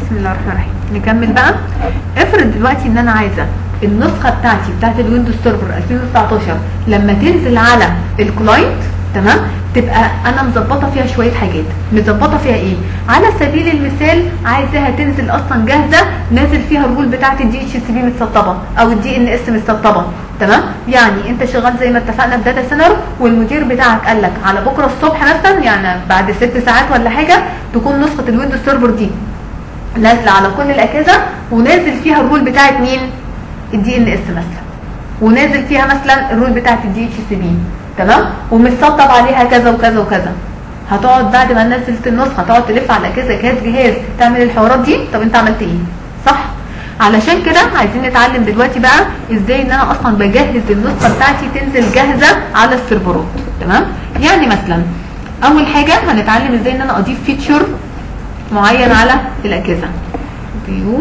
بسم الله الرحمن الرحيم نكمل بقى افرض دلوقتي ان انا عايزه النسخه بتاعتي بتاعت الويندوز سيرفر 2019 لما تنزل على الكلاينت تمام تبقى انا مظبطه فيها شويه حاجات مظبطه فيها ايه على سبيل المثال عايزاها تنزل اصلا جاهزه نازل فيها الرول بتاعت الدي اتش سي بي متسطبه او الدي ان اس متسطبه تمام يعني انت شغال زي ما اتفقنا في داتا سينر والمدير بتاعك قال لك على بكره الصبح مثلا يعني بعد ست ساعات ولا حاجه تكون نسخه الويندوز سيرفر دي نازله على كل الاجهزه ونازل فيها الرول بتاعت مين الدي ان اس مثلا ونازل فيها مثلا الرول بتاعت الدي اتش سي بي تمام ومتسطب عليها كذا وكذا وكذا هتقعد بعد ما نزلت النسخه تقعد تلف على كذا جهاز جهاز تعمل الحوارات دي طب انت عملت ايه صح علشان كده عايزين نتعلم دلوقتي بقى ازاي ان انا اصلا بجهز النسخه بتاعتي تنزل جاهزه على السيرفرات تمام يعني مثلا اول حاجه هنتعلم ازاي ان انا اضيف فيتشر معين على الاجهزه فيو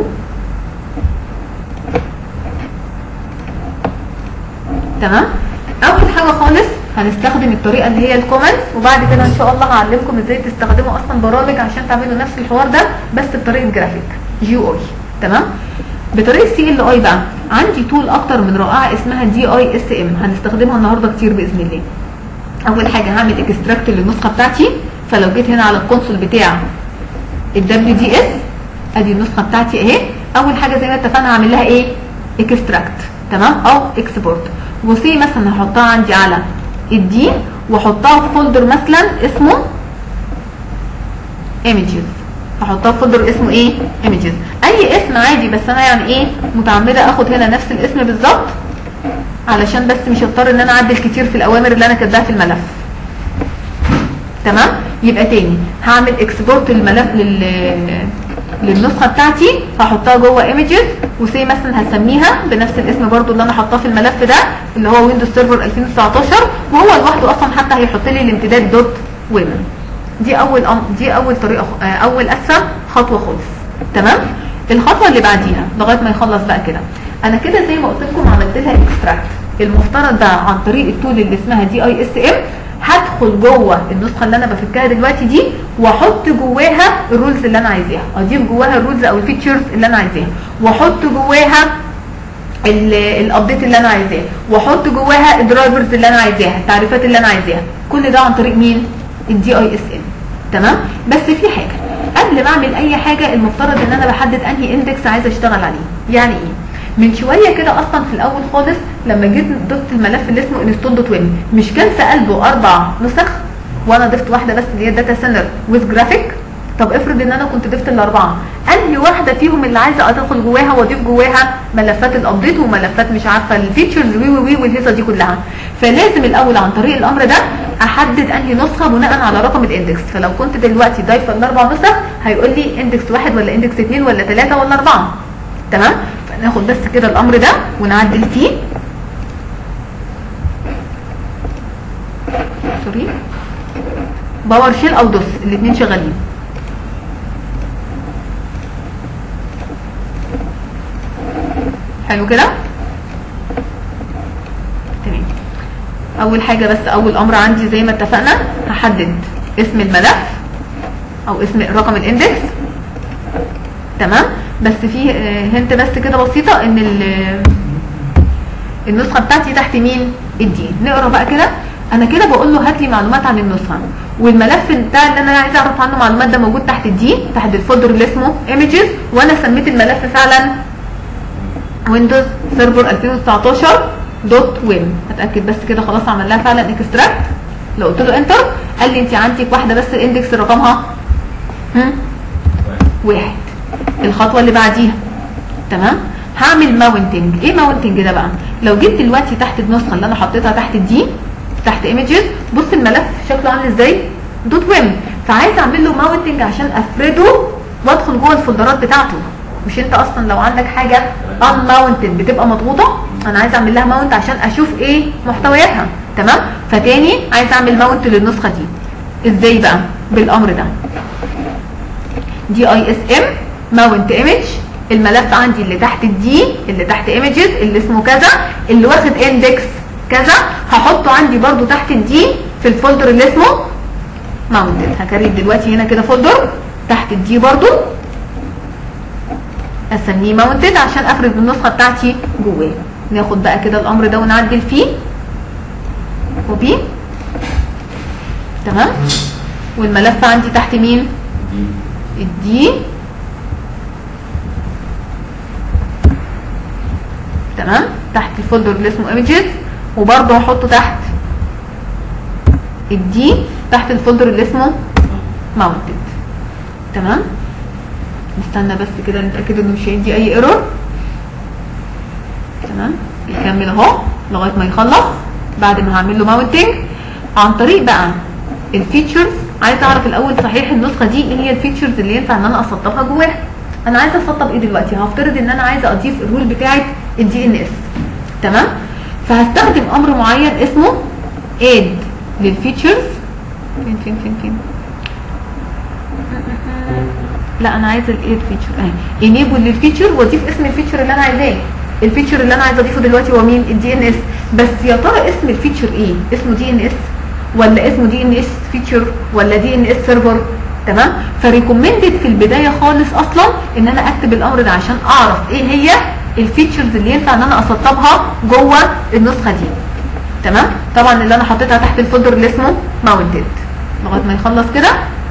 تمام اول حاجه خالص هنستخدم الطريقه اللي هي الكومنت وبعد كده ان شاء الله هعلمكم ازاي تستخدموا اصلا برامج عشان تعملوا نفس الحوار ده بس بطريقه جرافيك جي او اي تمام بطريقه سي ال اي بقى عندي تول اكتر من رائعه اسمها دي اي اس ام هنستخدمها النهارده كتير باذن الله اول حاجه هعمل اكستراكت للنسخه بتاعتي فلو جيت هنا على الكونسول بتاع الدبليو دي اس ادي النسخه بتاعتي اهي اول حاجه زي ما اتفقنا هعمل لها ايه اكستراكت تمام او اكسبورت وسي مثلا هحطها عندي على الدي واحطها في فولدر مثلا اسمه images هحطها في فولدر اسمه ايه images اي اسم عادي بس انا يعني ايه متعمده اخد هنا نفس الاسم بالظبط علشان بس مش هضطر ان انا اعدل كتير في الاوامر اللي انا كاتباها في الملف تمام يبقى تاني هعمل اكسبورت للملف لل للنسخه بتاعتي هحطها جوه ايمجز وسي مثلا هسميها بنفس الاسم برضو اللي انا حاطاه في الملف ده اللي هو ويندوز سيرفر 2019 وهو لوحده اصلا حتى هيحط لي الامتداد دوت ويب دي اول أم... دي اول طريقه آه، اول اسرع خطوه خالص تمام الخطوه اللي بعديها لغايه ما يخلص بقى كده انا كده زي ما قلت لكم عملت لها اكستراكت المفترض ده عن طريق التول اللي اسمها دي اي اس ام هدخل جوه النسخه اللي انا بفكها دلوقتي دي واحط جواها الرولز اللي انا عايزاها اضيف جواها الرولز او الفيتشرز اللي انا عايزاها واحط جواها الابديت اللي انا عايزاه واحط جواها الدرايفرز اللي انا عايزاها التعريفات اللي انا عايزاها كل ده عن طريق مين الدي اي اس ام تمام بس في حاجه قبل ما اعمل اي حاجه المفترض ان انا بحدد انهي اندكس عايزه اشتغل عليه يعني ايه من شويه كده اصلا في الاول خالص لما جيت ضفت الملف اللي اسمه انستول دوت وين مش كان في قلبه اربع نسخ وانا ضفت واحده بس اللي هي داتا سينر ويز جرافيك طب افرض ان انا كنت ضفت الاربعه انهي واحده فيهم اللي عايزه ادخل جواها واضيف جواها ملفات الابديت وملفات مش عارفه الفيتشرز وي وي والهيصه دي كلها فلازم الاول عن طريق الامر ده احدد انهي نسخه بناء على رقم الاندكس فلو كنت دلوقتي ضايفه الاربع نسخ هيقول لي اندكس واحد ولا اندكس اثنين ولا ثلاثه ولا اربعه تمام فناخد بس كده الامر ده ونعدل فيه سوري باور شيل او دوس الاثنين شغالين حلو كده تمام اول حاجه بس اول امر عندي زي ما اتفقنا هحدد اسم الملف او اسم رقم الاندكس تمام بس في هنت بس كده بسيطه ان النسخه بتاعتي تحت مين الدي نقرا بقى كده انا كده بقول له هات لي معلومات عن النسخه والملف بتاع اللي انا عايزه اعرف عنه معلومات ده موجود تحت الدي تحت الفولدر اللي اسمه images وانا سميت الملف فعلا ويندوز سيرفر 2019 دوت وين اتاكد بس كده خلاص عمل لها فعلا اكستراكت لو قلت له انتر قال لي انت عندك واحده بس الاندكس رقمها هم؟ واحد الخطوه اللي بعديها تمام هعمل ماونتنج ايه ماونتنج ده بقى لو جيت دلوقتي تحت النسخه اللي انا حطيتها تحت الدي تحت ايمجز بص الملف شكله عامل ازاي دوت ويم فعايز اعمل له ماونتنج عشان افرده وادخل جوه الفولدرات بتاعته مش انت اصلا لو عندك حاجه ان ماونتد بتبقى مضغوطه انا عايز اعمل لها ماونت عشان اشوف ايه محتوياتها تمام فتاني عايز اعمل ماونت للنسخه دي ازاي بقى بالامر ده دي اي اس ام ماونت ايمج الملف عندي اللي تحت الدي اللي تحت ايمجز اللي اسمه كذا اللي واخد اندكس كذا هحطه عندي برده تحت الدي في الفولدر اللي اسمه ماونتد هكريت دلوقتي هنا كده فولدر تحت الدي برده هسميه ماونتد عشان افرد النسخه بتاعتي جواه ناخد بقى كده الامر ده ونعدل فيه كوبي تمام والملف عندي تحت مين دي الدي تمام تحت الفولدر اللي اسمه ايمجز وبرضه هحطه تحت الدي تحت الفولدر اللي اسمه ماونتد تمام نستنى بس كده نتاكد انه مش هيدي اي ايرور تمام يكمل اهو لغايه ما يخلص بعد ما هعمل له ماونتنج عن طريق بقى الفيتشرز عايز اعرف الاول صحيح النسخه دي ايه هي الفيتشرز اللي ينفع ان انا اسطبها جواها انا عايزه اسطب ايه دلوقتي هفترض ان انا عايزه اضيف الرول بتاعه الدي ان اس تمام فهستخدم امر معين اسمه اد للفيتشرز فين فين فين فين لا انا عايزه الايد فيتشر اهي انيبل للفيتشر واضيف اسم الفيتشر اللي انا عايزاه الفيتشر اللي انا عايزه اضيفه دلوقتي هو مين الدي ان اس بس يا ترى اسم الفيتشر ايه اسمه دي ان اس ولا اسمه دي ان اس فيتشر ولا دي ان اس سيرفر تمام فريكومندد في البدايه خالص اصلا ان انا اكتب الامر ده عشان اعرف ايه هي الفيتشرز اللي ينفع ان انا اسطبها جوه النسخه دي تمام طبعا اللي انا حطيتها تحت الفولدر اللي اسمه ماونتد لغايه ما يخلص كده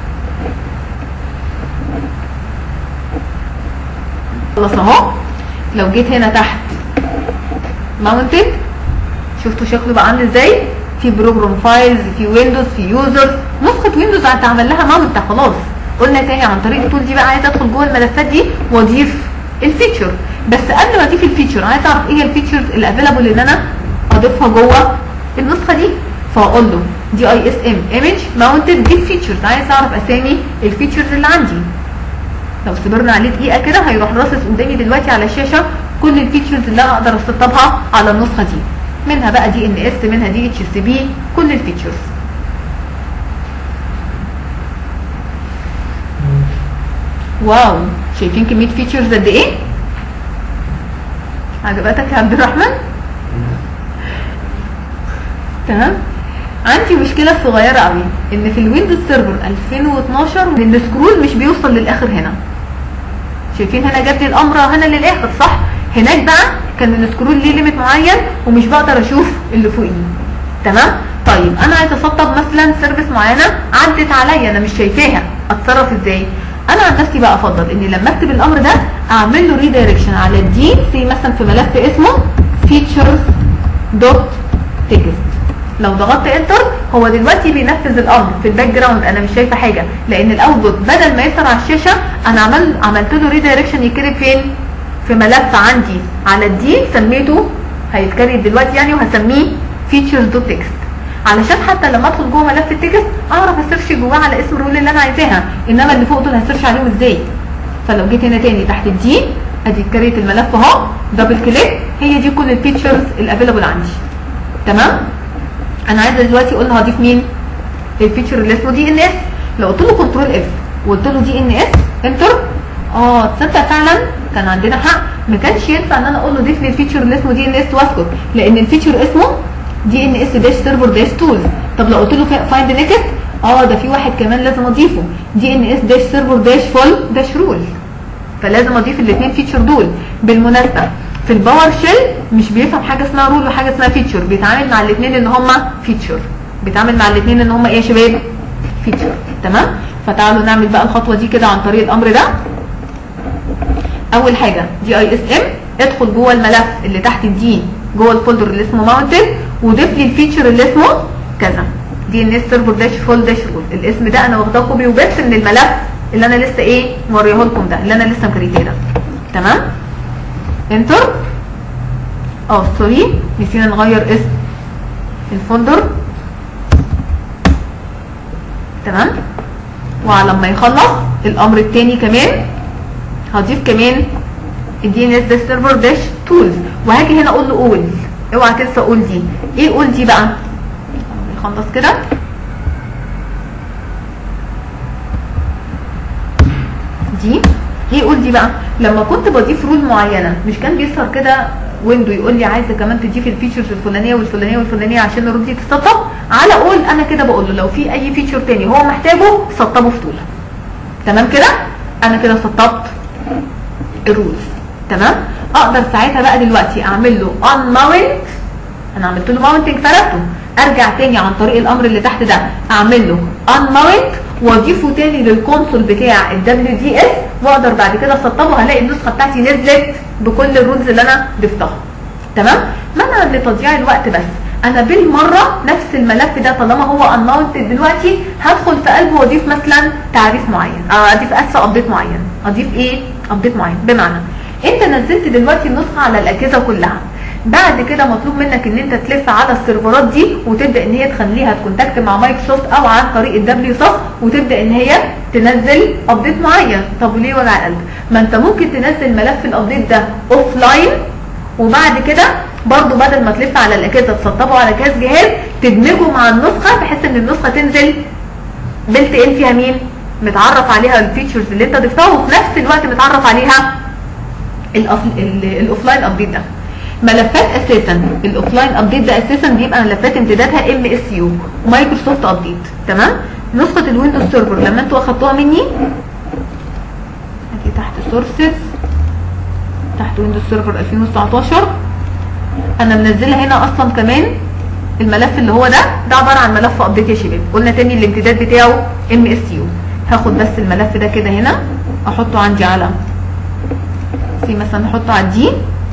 خلاص اهو لو جيت هنا تحت ماونتد شفتوا شكله بقى عامل ازاي في بروجرام فايلز في ويندوز في يوزرز نسخه ويندوز هتعمل لها ماونت خلاص قلنا تاني عن طريق التول دي بقى عايزه ادخل جوه الملفات دي واضيف الفيتشر بس قبل ما اضيف الفيتشر عايزه اعرف ايه هي الفيتشرز الافيلابل ان انا اضيفها جوه النسخه دي فاقول له دي اي اس ام ايمج ماونتد دي فيتشرز عايز اعرف اسامي الفيتشرز اللي عندي لو صبرنا عليه دقيقه كده هيروح راصص قدامي دلوقتي على الشاشه كل الفيتشرز اللي انا اقدر اسطبها على النسخه دي منها بقى دي ان اس منها دي اتش سي بي كل الفيتشرز واو شايفين كميه فيتشرز قد ايه عجبتك يا عبد الرحمن تمام عندي مشكله صغيره قوي ان في الويندوز سيرفر 2012 ان السكرول مش بيوصل للاخر هنا شايفين هنا جاب لي الامر هنا للاخر صح هناك بقى كان السكرول ليه ليميت معين ومش بقدر اشوف اللي فوقيه تمام طيب انا عايزه اسطب مثلا سيرفيس معينه عدت عليا انا مش شايفاها اتصرف ازاي انا عن نفسي بقى افضل اني لما اكتب الامر ده اعمل له ريدايركشن على الدي سي مثلا في ملف اسمه features دوت تكست لو ضغطت انتر هو دلوقتي بينفذ الامر في الباك جراوند انا مش شايفه حاجه لان الاوتبوت بدل ما يظهر على الشاشه انا عمل عملت له ريدايركشن يتكتب فين في ملف عندي على الدي سميته هيتكرر دلوقتي يعني وهسميه features دوت تكست علشان حتى لما ادخل جوه ملف التكست اعرف اسيرش جواه على اسم الرول اللي انا عايزاها انما اللي فوق دول هسيرش عليهم ازاي فلو جيت هنا تاني تحت الدي ادي كريت الملف اهو دبل كليك هي دي كل الفيتشرز الافيلابل عندي تمام انا عايزه دلوقتي اقول له هضيف مين الفيتشر اللي اسمه دي ان اس لو قلت له كنترول اف وقلت له دي ان اس انتر اه تصدق فعلا كان عندنا حق ما كانش ينفع ان انا اقول له ضيف لي الفيتشر اللي اسمه دي ان اس واسكت لان الفيتشر اسمه دي ان اس داش سيرفر داش تولز طب لو قلت له فايند نيكست اه ده في واحد كمان لازم اضيفه دي ان اس داش سيرفر داش فول داش رول فلازم اضيف الاثنين فيتشر دول بالمناسبه في الباور شيل مش بيفهم حاجه اسمها رول وحاجه اسمها فيتشر بيتعامل مع الاثنين ان هما فيتشر بيتعامل مع الاثنين ان هما ايه يا شباب فيتشر تمام فتعالوا نعمل بقى الخطوه دي كده عن طريق الامر ده اول حاجه دي اي اس ام ادخل جوه الملف اللي تحت الدي جوه الفولدر اللي اسمه ماونتن وضيف لي الفيتشر اللي اسمه كذا دي ان اس سيرفر داش فول داش رول الاسم ده انا واخداه كوبي وبيست من الملف اللي انا لسه ايه موريه لكم ده اللي انا لسه مكريتاه ده تمام انتر اه سوري نسينا نغير اسم الفولدر تمام وعلى ما يخلص الامر الثاني كمان هضيف كمان الدي ان اس ده سيرفر داش تولز وهاجي هنا اقول له اول اوعى تنسى اقول دي ايه اقول دي بقى نخلص كده دي ايه قول دي بقى لما كنت بضيف رول معينه مش كان بيظهر كده ويندو يقول لي عايزه كمان تضيف الفيتشرز الفلانيه والفلانيه والفلانيه عشان الرول دي تتسطب على قول انا كده بقول له لو في اي فيتشر تاني هو محتاجه سطبه في طول تمام كده انا كده سطبت الرولز تمام اقدر ساعتها بقى دلوقتي اعمل له unmount انا عملت له ماونتنج فردته ارجع تاني عن طريق الامر اللي تحت ده اعمل له unmount واضيفه تاني للكونسول بتاع ال WDS واقدر بعد كده اسطبه هلاقي النسخه بتاعتي نزلت بكل الرولز اللي انا ضفتها تمام منعا لتضييع الوقت بس انا بالمره نفس الملف ده طالما هو unmounted دلوقتي هدخل في قلبه واضيف مثلا تعريف معين اه اضيف اسف ابديت معين اضيف ايه ابديت معين بمعنى انت نزلت دلوقتي النسخه على الاجهزه كلها بعد كده مطلوب منك ان انت تلف على السيرفرات دي وتبدا ان هي تخليها تكونتاكت مع مايكروسوفت او عن طريق الدبليو سوفت وتبدا ان هي تنزل ابديت معين طب وليه وجع القلب ما انت ممكن تنزل ملف الابديت ده اوف لاين وبعد كده برضو بدل ما تلف على الاجهزه تسطبه على كاس جهاز تدمجه مع النسخه بحيث ان النسخه تنزل بلت ان فيها مين متعرف عليها الفيتشرز اللي انت ضفتها وفي نفس الوقت متعرف عليها الاوفلاين ابديت ده ملفات اساسا الاوفلاين ابديت ده اساسا بيبقى ملفات امتدادها ام اس يو مايكروسوفت ابديت تمام نسخه الويندوز سيرفر لما انتوا اخدتوها مني ادي تحت سورسز تحت ويندوز سيرفر 2019 انا منزلها هنا اصلا كمان الملف اللي هو ده ده عباره عن ملف ابديت يا شباب قلنا تاني الامتداد بتاعه ام اس يو هاخد بس الملف ده كده هنا احطه عندي على سي مثلا نحطه على الدي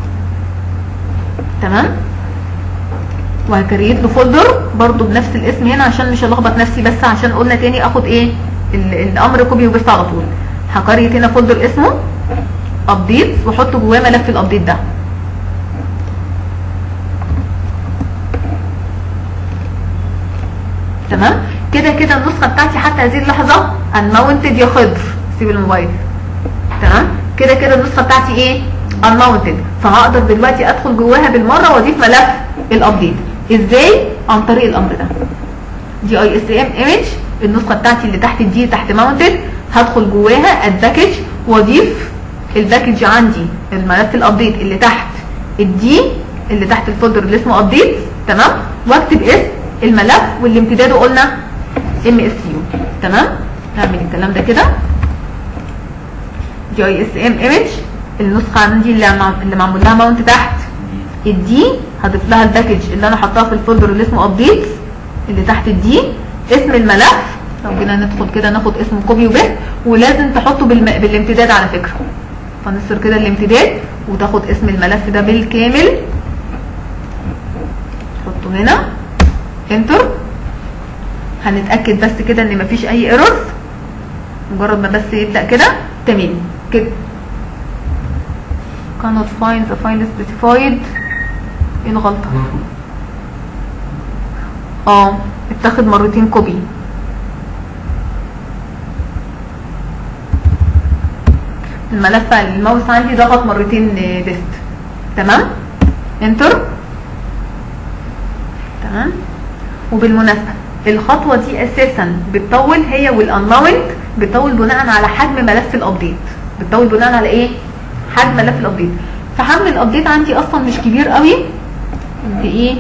تمام وهكريت له فولدر برضو بنفس الاسم هنا عشان مش هلخبط نفسي بس عشان قلنا تاني اخد ايه ال- الامر كوبي وبيست على طول هكريت هنا فولدر اسمه ابديت واحط جواه ملف الابديت ده تمام كده كده النسخه بتاعتي حتى هذه اللحظه unmounted يا خضر سيب الموبايل تمام كده كده النسخه بتاعتي ايه unmounted فهقدر دلوقتي ادخل جواها بالمره واضيف ملف الابديت ازاي عن طريق الامر ده دي اي اس ام ايمج النسخه بتاعتي اللي تحت دي تحت ماونتد هدخل جواها الباكج واضيف الباكج عندي الملف الابديت اللي تحت الدي اللي تحت الفولدر اللي اسمه ابديت تمام واكتب اسم الملف واللي امتداده قلنا ام اس يو تمام نعمل الكلام ده كده دي اي اس ام ايمج النسخه عندي اللي مع- اللي معمول لها ماونت تحت الدي هضيف لها الباكج اللي انا حطاها في الفولدر اللي اسمه ابديت اللي تحت الدي اسم الملف لو جينا ندخل كده ناخد اسمه كوبي وبيست ولازم تحطه بالم... بالامتداد على فكره فنصر كده الامتداد وتاخد اسم الملف ده بالكامل تحطه هنا انتر هنتاكد بس كده ان مفيش اي ايرورز مجرد ما بس يبدا كده تمام كده cannot find the file specified ايه الغلطه اه اتاخد مرتين كوبي الملف الماوس عندي ضغط مرتين بيست تمام انتر تمام وبالمناسبه الخطوه دي اساسا بتطول هي والانلاوند بتطول بناء على حجم ملف الابديت بتطول بناء على ايه حجم ملف الابديت فحجم الابديت عندي اصلا مش كبير قوي قد ايه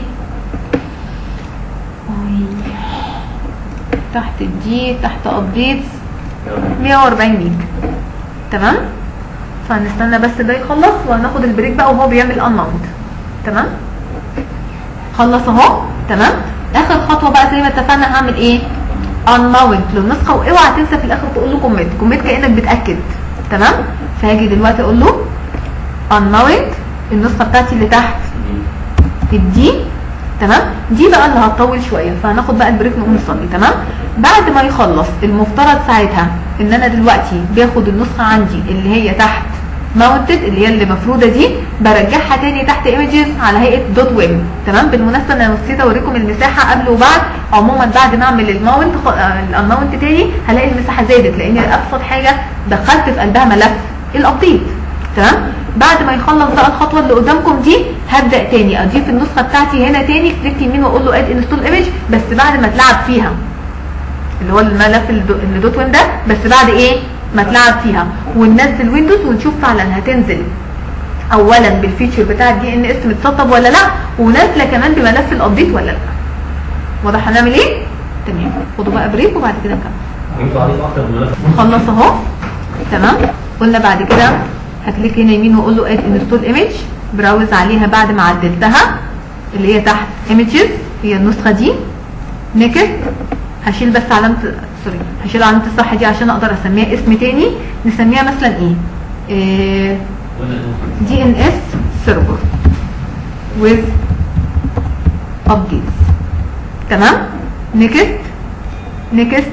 أي. تحت الدي تحت ابديتس 140 ميج تمام فهنستنى بس ده يخلص وهناخد البريك بقى وهو بيعمل انماونت تمام خلص اهو تمام اخر خطوه بقى زي ما اتفقنا هعمل ايه انماونت للنسخه واوعى تنسى في الاخر تقول له كوميت كوميت كانك بتاكد تمام فهاجي دلوقتي اقول له انماونت النسخه بتاعتي اللي تحت الدي تمام دي بقى اللي هتطول شويه فهناخد بقى البريك نقوم نصلي تمام بعد ما يخلص المفترض ساعتها ان انا دلوقتي باخد النسخه عندي اللي هي تحت ماونتد اللي هي اللي مفروده دي برجعها تاني تحت ايمجز على هيئه دوت ويب تمام بالمناسبه انا نسيت اوريكم المساحه قبل وبعد عموما بعد ما اعمل الماونت الماونت تاني هلاقي المساحه زادت لان ابسط حاجه دخلت في قلبها ملف الابديت تمام بعد ما يخلص بقى الخطوه اللي قدامكم دي هبدا تاني اضيف النسخه بتاعتي هنا تاني كليك يمين واقول له اد انستول ايمج بس بعد ما اتلعب فيها اللي هو الملف الدو- اللي دوت وين ده بس بعد ايه ما اتلعب فيها وننزل ويندوز ونشوف فعلا هتنزل اولا بالفيتشر بتاع الدي ان اس متسطب ولا لا ونازله كمان بملف الابديت ولا لا واضح هنعمل ايه تمام خدوا بقى بريك وبعد كده نكمل ينفع اضيف اكتر من ملف خلص اهو تمام قلنا بعد كده هكليك هنا يمين واقول له اد انستول ايمج براوز عليها بعد ما عدلتها اللي هي تحت ايمجز هي النسخه دي نيكست هشيل بس علامه سوري هشيل علامه الصح دي عشان اقدر اسميها اسم تاني نسميها مثلا ايه, إيه دي ان اس سيرفر with updates تمام نيكست نيكست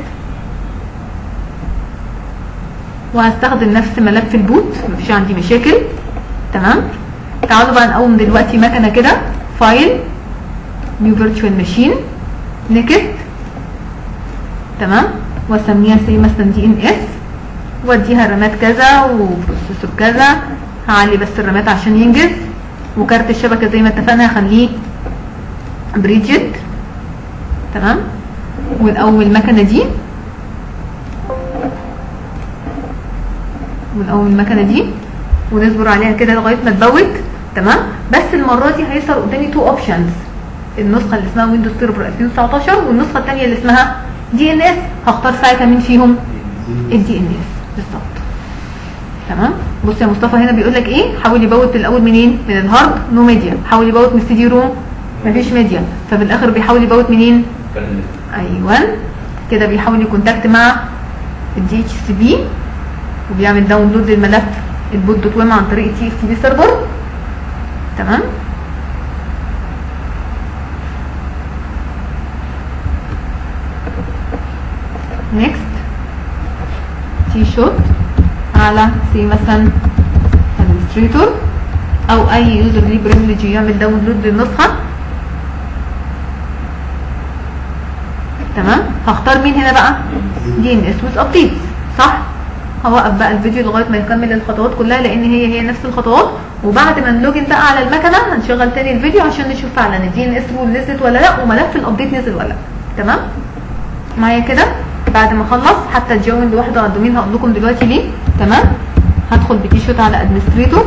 وهستخدم نفس ملف البوت مفيش عندي مشاكل تمام تعالوا بقى نقوم دلوقتي مكنه كده فايل نيو فيرتشوال ماشين نيكست تمام واسميها سي مثلا دي ان اس واديها رامات كذا وبروسيسور كذا هعلي بس الرامات عشان ينجز وكارت الشبكه زي ما اتفقنا هخليه بريجيت تمام ونقوم المكنه دي ونقوم المكنه دي ونصبر عليها كده لغايه ما تبوت تمام بس المره دي هيظهر قدامي تو اوبشنز النسخه اللي اسمها ويندوز سيرفر 2019 والنسخه الثانيه اللي اسمها دي ان اس هختار ساعتها مين فيهم الدي ان اس بالظبط تمام بص يا مصطفى هنا بيقول لك ايه حاول يبوت الاول منين من الهارد نو ميديا حاول يبوت من السي دي روم مفيش ميديا ففي الاخر بيحاول يبوت منين ايوه كده بيحاول يكونتاكت مع الدي اتش سي بي وبيعمل داونلود للملف البوت دوت ويم عن طريق تي اف تي بي سيرفر تمام نيكست تي شوت على سي مثلا ادمنستريتور او اي يوزر ليه بريفليج يعمل داونلود للنسخه تمام هختار مين هنا بقى دي ان اس ويز ابديتس صح هوقف بقى الفيديو لغايه ما يكمل الخطوات كلها لان هي هي نفس الخطوات وبعد ما نلوجن بقى على المكنه هنشغل تاني الفيديو عشان نشوف فعلا الدي ان اس رول نزلت ولا لا وملف الابديت نزل ولا لا تمام معايا كده بعد ما اخلص حتى الجوين لوحده على الدومين هقول لكم دلوقتي ليه تمام هدخل بتي شوت على ادمنستريتور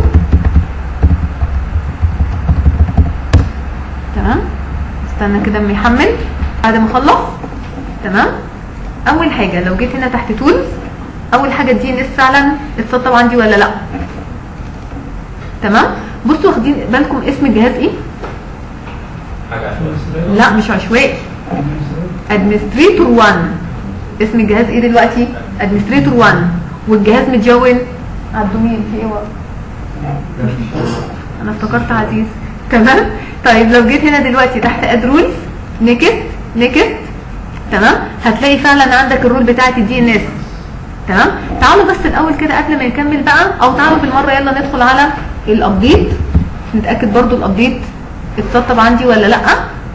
تمام استنى كده اما يحمل بعد ما اخلص تمام اول حاجه لو جيت هنا تحت تولز اول حاجه الدي ان اس فعلا اتسطب عندي ولا لا تمام بصوا واخدين بالكم اسم الجهاز ايه حاجة عشوائية لا مش عشوائي ادمنستريتور 1 اسم الجهاز ايه دلوقتي ادمنستريتور 1 والجهاز متجون على الدومين في ايه وقت انا افتكرت عزيز تمام طيب لو جيت هنا دلوقتي تحت اد رولز نيكست نيكست تمام هتلاقي فعلا عندك الرول بتاعت الدي ان اس تمام تعالوا بس الاول كده قبل ما يكمل بقى او تعالوا بالمره يلا ندخل على الابديت نتاكد برضو الابديت اتسطب عندي ولا لا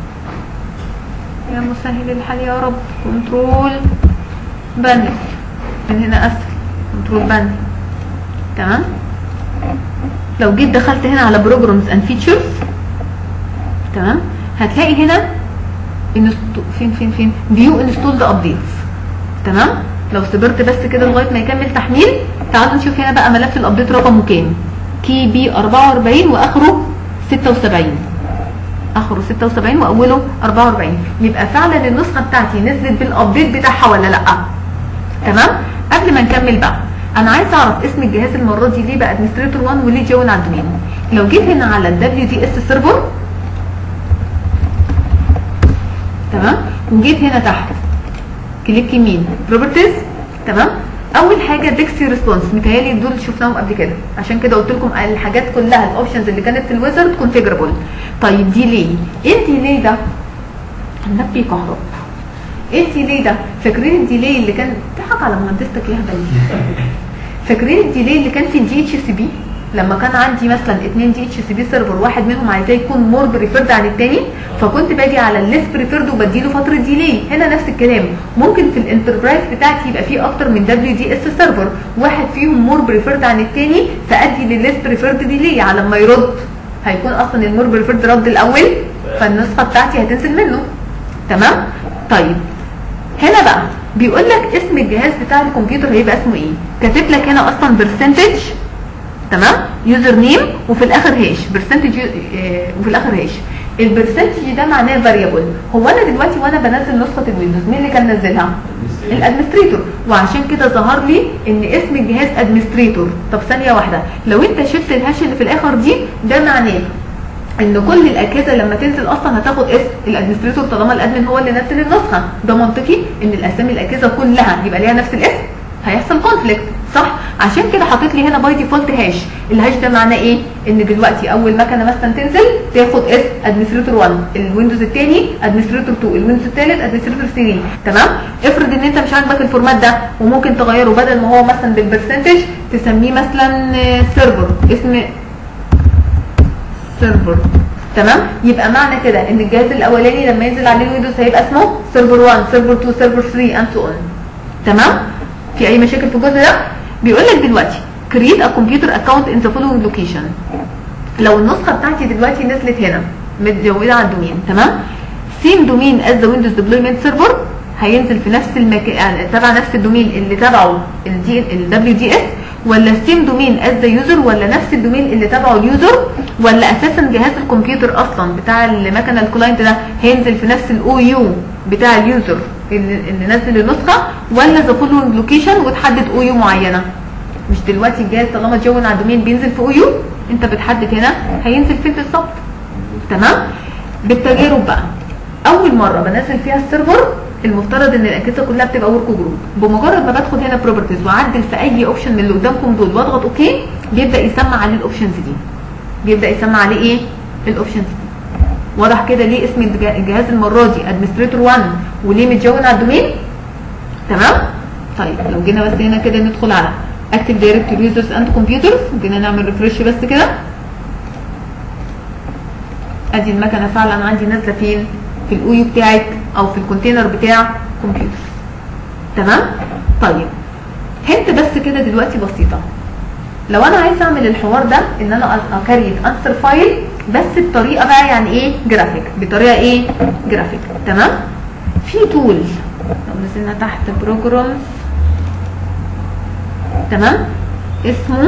يا مسهل الحال يا رب كنترول بانل من هنا اسفل كنترول بانل تمام لو جيت دخلت هنا على بروجرامز اند فيتشرز تمام هتلاقي هنا انستو فين فين فين فيو انستولد ابديتس تمام لو صبرت بس كده لغايه ما يكمل تحميل تعالوا نشوف هنا بقى ملف الابديت رقمه كام كي بي 44 واخره 76 اخره 76 واوله 44 يبقى فعلا النسخه بتاعتي نزلت بالابديت بتاعها ولا لا تمام قبل ما نكمل بقى انا عايز اعرف اسم الجهاز المره دي ليه بقى ادمنستريتور 1 وليه جون على الدومين لو جيت هنا على الدبليو دي اس سيرفر تمام وجيت هنا تحت كليك يمين بروبرتيز تمام اول حاجه ديكسي ريسبونس متهيألي دول شفناهم قبل كده عشان كده قلت لكم الحاجات كلها الاوبشنز اللي كانت في الويزرد كونفيجربل طيب دي ليه ايه الديلي ده النبي كهرب ايه الديلي ده فاكرين الديلي اللي كان تضحك على مهندستك يا هبل فاكرين الديلي اللي كان في الدي اتش سي بي لما كان عندي مثلا اثنين دي اتش سي بي سيرفر واحد منهم عايزاه يكون مور بريفيرد عن الثاني فكنت باجي على الليس بريفيرد وبديله فتره ديلي هنا نفس الكلام ممكن في الانتربرايز بتاعتي يبقى فيه اكتر من دبليو دي اس سيرفر واحد فيهم مور بريفيرد عن الثاني فادي للليس بريفيرد ديلي على ما يرد هيكون اصلا المور بريفيرد رد الاول فالنسخه بتاعتي هتنزل منه تمام طيب هنا بقى بيقول لك اسم الجهاز بتاع الكمبيوتر هيبقى اسمه ايه كاتب لك هنا اصلا برسنتج تمام يوزر نيم وفي الاخر هاش برسنتج وفي الاخر هاش البرسنتج ده معناه فاريبل هو انا دلوقتي وانا بنزل نسخه الويندوز مين اللي كان نزلها الادمنستريتور وعشان كده ظهر لي ان اسم الجهاز ادمنستريتور طب ثانيه واحده لو انت شلت الهاش اللي في الاخر دي ده معناه ان كل الاجهزه لما تنزل اصلا هتاخد اسم الادمنستريتور طالما الادمن هو اللي نزل النسخه ده منطقي ان الاسامي الاجهزه كلها يبقى ليها نفس الاسم هيحصل كونفليكت صح عشان كده حاطط لي هنا باي ديفولت هاش الهاش ده معناه ايه ان دلوقتي اول مكنه مثلا تنزل تاخد اسم ادمنستريتور 1 الويندوز الثاني ادمنستريتور 2 الويندوز الثالث ادمنستريتور 3 تمام افرض ان انت مش عاجبك الفورمات ده وممكن تغيره بدل ما هو مثلا بالبرسنتج تسميه مثلا سيرفر اسم سيرفر تمام يبقى معنى كده ان الجهاز الاولاني لما ينزل عليه الويندوز هيبقى اسمه سيرفر 1 سيرفر 2 سيرفر 3 اند سو اون تمام في اي مشاكل في الجزء ده بيقول لك دلوقتي create a computer account in the following location لو النسخه بتاعتي دلوقتي نزلت هنا متجوده على الدومين تمام same domain as the windows deployment server هينزل في نفس المكان يعني تبع نفس الدومين اللي تبعه الدي ال دبليو دي اس ولا سيم دومين از ذا يوزر ولا نفس الدومين اللي تبعه اليوزر ولا اساسا جهاز الكمبيوتر اصلا بتاع المكنه الكلاينت ده هينزل في نفس الاو يو بتاع اليوزر اللي, اللي نزل النسخه ولا ذا فولوينج لوكيشن وتحدد او يو معينه مش دلوقتي الجهاز طالما اتجون على الدومين بينزل في او يو انت بتحدد هنا هينزل فين بالظبط تمام بالتجارب بقى اول مره بنزل فيها السيرفر المفترض ان الاجهزه كلها بتبقى ورك جروب بمجرد ما بدخل هنا بروبرتيز واعدل في اي اوبشن من اللي قدامكم دول واضغط اوكي بيبدا يسمع عليه الاوبشنز دي بيبدا يسمع عليه ايه الاوبشنز دي واضح كده ليه اسم الج- الجهاز المره دي ادمنستريتور 1 وليه متجون على الدومين تمام طيب لو جينا بس هنا كده ندخل على اكتف دايركتوري يوزرز اند كمبيوترز جينا نعمل ريفرش بس كده ادي المكنه فعلا عندي نازله فين في الاو يو بتاعك او في الكونتينر بتاع كمبيوتر تمام طيب هنت بس كده دلوقتي بسيطه لو انا عايز اعمل الحوار ده ان انا اكريت انسر فايل بس بطريقه بقى يعني ايه جرافيك بطريقه ايه جرافيك تمام في تول لو نزلنا تحت بروجرامز تمام اسمه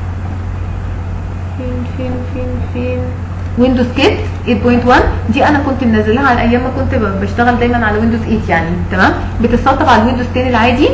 فين فين فين فين ويندوز كيت 8.1 دي انا كنت منزلها على ايام ما كنت ب- بشتغل دايما على ويندوز 8 يعني تمام بتتسطب على الويندوز 10 العادي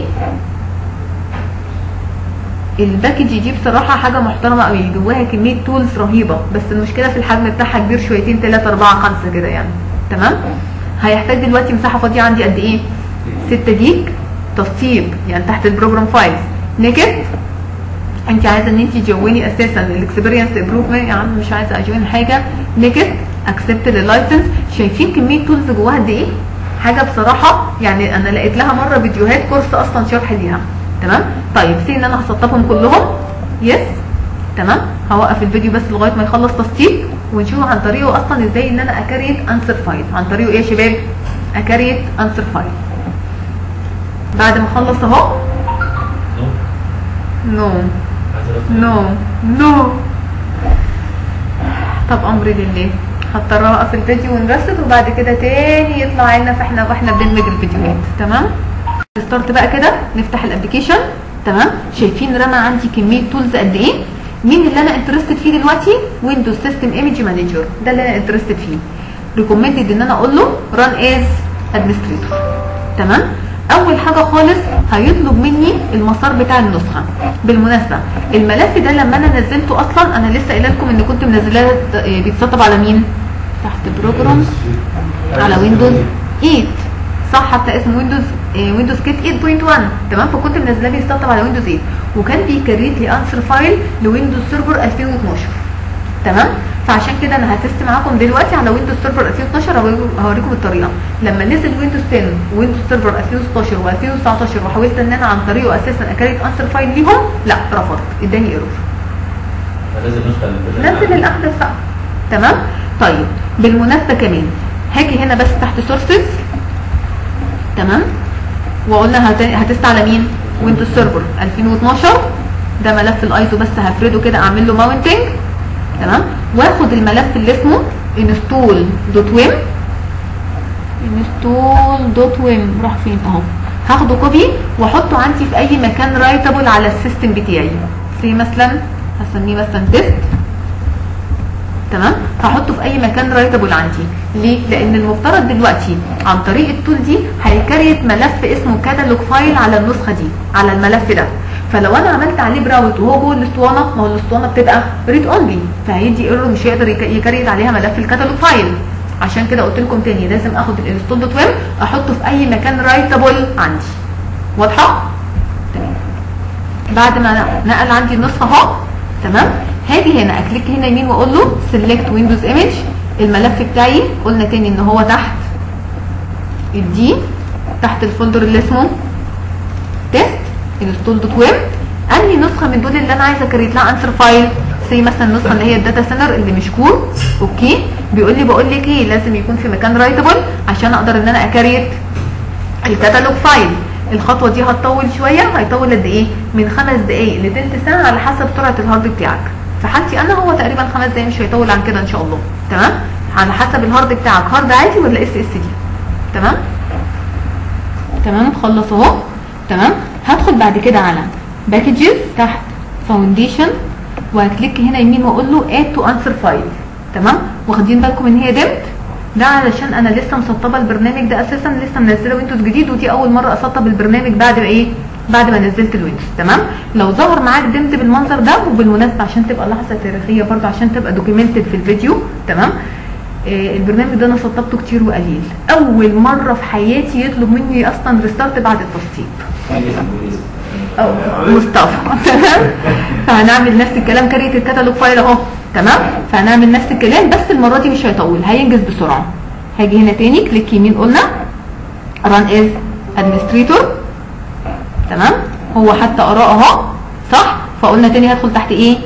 الباكج دي بصراحه حاجه محترمه قوي جواها كميه تولز رهيبه بس المشكله في الحجم بتاعها كبير شويتين 3 4 5 كده يعني تمام هيحتاج دلوقتي مساحه فاضيه عندي قد ايه 6 جيج تسطيب يعني تحت البروجرام فايلز نيكست انت عايزه ان انت تجوني اساسا الاكسبيرينس امبروفمنت يا عم مش عايزه اجون حاجه نيكست اكسبت لللايسنس شايفين كميه تولز جواها قد ايه حاجه بصراحه يعني انا لقيت لها مره فيديوهات كورس اصلا شرح ليها تمام طيب سي ان انا هسطبهم كلهم يس تمام هوقف الفيديو بس لغايه ما يخلص تسطيب ونشوف عن طريقه اصلا ازاي ان انا اكريت انسر فايل عن طريقه ايه يا شباب اكريت انسر فايل بعد ما اخلص اهو نو نو عايز نو نو طب امر لله هضطر اوقف الفيديو ونرصد وبعد كده تاني يطلع لنا فاحنا واحنا بندمج الفيديوهات تمام ستارت بقى كده نفتح الابلكيشن تمام شايفين رمى عندي كميه تولز قد ايه مين اللي انا انترستد فيه دلوقتي ويندوز سيستم ايمج مانجر ده اللي انا انترستد فيه ريكومندد ان انا اقول له ران از ادمنستريتور تمام اول حاجه خالص هيطلب مني المسار بتاع النسخه بالمناسبه الملف ده لما انا نزلته اصلا انا لسه قايله لكم ان كنت منزلاه آه، بيتسطب على مين تحت بروجرامز على ويندوز 8 صح حتى اسمه ويندوز آه، ويندوز كيت 8.1 تمام فكنت منزلاه بيتسطب على ويندوز 8 وكان بيكريت لي انسر فايل لويندوز سيرفر 2012 تمام فعشان كده انا هتست معاكم دلوقتي على ويندوز سيرفر 2012 هوريكم- هوريكم الطريقه لما نزل ويندوز 10 ويندوز سيرفر 2016 و2019 وحاولت ان انا عن طريقه اساسا اكريت انسر فايل ليهم لا رفض اداني ايرور لازم نسخه اللي نزل الاحدث بقى تمام طيب بالمناسبه كمان هاجي هنا بس تحت سورسز تمام وقلنا هت- هتست على مين ويندوز سيرفر 2012 ده ملف الايزو بس هفرده كده اعمل له ماونتنج تمام واخد الملف اللي اسمه install.wim install.wim راح فين اهو هاخده كوبي واحطه عندي في اي مكان رايتابل على السيستم بتاعي زي مثلا هسميه مثلا تيست تمام هحطه في اي مكان رايتابل عندي ليه لان المفترض دلوقتي عن طريق التول دي هيكريت ملف اسمه كاتالوج فايل على النسخه دي على الملف ده فلو انا عملت عليه براوت وهو جوه الاسطوانه ما هو الاسطوانه بتبقى ريد اونلي فهيدي ايرور مش هيقدر يك- يكريت عليها ملف الكاتالوج فايل عشان كده قلت لكم تاني لازم اخد الانستول دوت ويب احطه في اي مكان رايتابل عندي واضحه تمام بعد ما نقل عندي النسخه اهو تمام هاجي هنا اكليك هنا يمين واقول له سيلكت ويندوز ايمج الملف بتاعي قلنا تاني ان هو تحت الدي تحت الفولدر اللي اسمه تيست انستول دوت ويب انهي نسخه من دول اللي انا عايزه اكريت لها انسر فايل زي مثلا النسخه اللي هي الداتا سنتر اللي مش كور اوكي بيقول لي بقول لك ايه لازم يكون في مكان رايتابل عشان اقدر ان انا اكريت الكتالوج فايل الخطوه دي هتطول شويه هيطول قد ايه من خمس دقائق لتلت ساعه على حسب سرعه الهارد بتاعك في حالتي انا هو تقريبا خمس دقائق مش هيطول عن كده ان شاء الله تمام على حسب الهارد بتاعك هارد عادي ولا اس اس دي تمام تمام خلص اهو تمام هدخل بعد كده على باكجز تحت فاونديشن وهكليك هنا يمين واقول له اد تو انسر فايل تمام واخدين بالكم ان هي دمت ده علشان انا لسه مسطبه البرنامج ده اساسا لسه منزله ويندوز جديد ودي اول مره اسطب البرنامج بعد ما ايه بعد ما نزلت الويندوز تمام لو ظهر معاك دمت بالمنظر ده وبالمناسبه عشان تبقى لحظه تاريخيه برضه عشان تبقى دوكيومنتد في الفيديو تمام آه، البرنامج ده انا سطبته كتير وقليل اول مره في حياتي يطلب مني اصلا ريستارت بعد التسطيب أو مصطفى تمام فهنعمل نفس الكلام كريت الكتالوج فايل اهو تمام فهنعمل نفس الكلام بس المره دي مش هيطول هينجز بسرعه هاجي هنا تاني كليك يمين قلنا ران از ادمنستريتور تمام هو حتى قراه اهو صح فقلنا تاني هدخل تحت ايه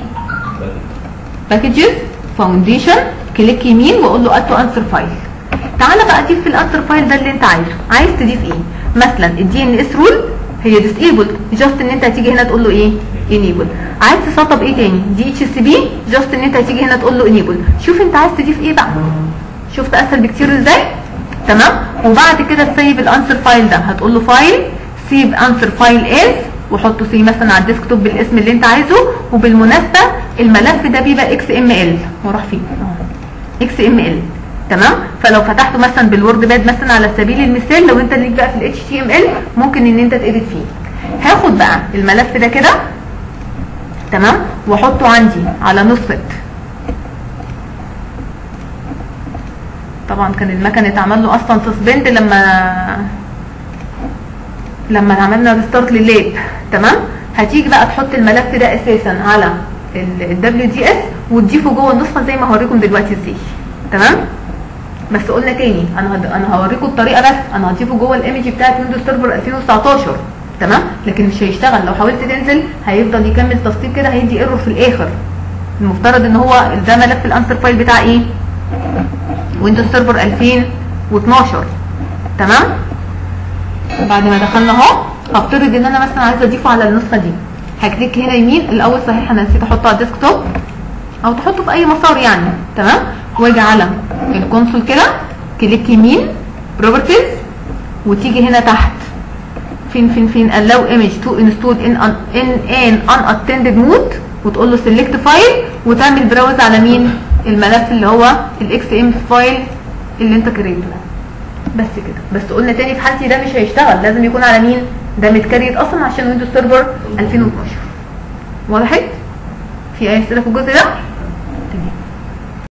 باكجز فاونديشن كليك يمين واقول له اد تو انسر فايل تعالى بقى ضيف في الانسر فايل ده اللي انت عايزه عايز تضيف ايه مثلا الدي ان اس رول هي ديسيبلد جاست ان انت هتيجي هنا تقول له ايه انيبل عايز تسطب ايه تاني دي اتش سي بي جاست ان انت هتيجي هنا تقول له انيبل شوف انت عايز تضيف ايه بقى شفت اسهل بكتير ازاي تمام وبعد كده تسيب الانسر فايل ده هتقول له فايل سيب انسر فايل از وحطه سي مثلا على الديسكتوب بالاسم اللي انت عايزه وبالمناسبه الملف ده بيبقى اكس ام ال هو راح فين اكس ام ال تمام فلو فتحته مثلا بالوورد باد مثلا على سبيل المثال لو انت ليك بقى في الاتش تي ام ال ممكن ان انت تedit فيه هاخد بقى الملف ده كده تمام واحطه عندي على نسخه طبعا كان المكن اتعمل له اصلا سسبند لما لما عملنا ريستارت لللاب تمام هتيجي بقى تحط الملف ده اساسا على الدبليو دي اس وتضيفه جوه النسخه زي ما هوريكم دلوقتي ازاي تمام بس قلنا تاني انا هد... انا هوريكم الطريقه بس انا هضيفه جوه الايمج بتاعت ويندوز سيرفر 2019 تمام لكن مش هيشتغل لو حاولت تنزل هيفضل يكمل تسطيب كده هيدي ايرور في الاخر المفترض ان هو ده ملف الانسر فايل بتاع ايه ويندوز سيرفر 2012 تمام بعد ما دخلنا اهو هفترض ان انا مثلا عايزه اضيفه على النسخه دي هكليك هنا يمين الاول صحيح انا نسيت احطه على الديسكتوب او تحطه في اي مسار يعني تمام واجي على الكونسول كده كليك يمين بروبرتيز وتيجي هنا تحت فين فين فين allow image to install in an in an unattended mode وتقول له select فايل وتعمل براوز على مين الملف اللي هو الاكس ام فايل اللي انت كريته بس كده بس قلنا تاني في حالتي ده مش هيشتغل لازم يكون على مين ده متكريت اصلا عشان ويندوز سيرفر 2012 وضحت في اي اسئله في الجزء ده تمام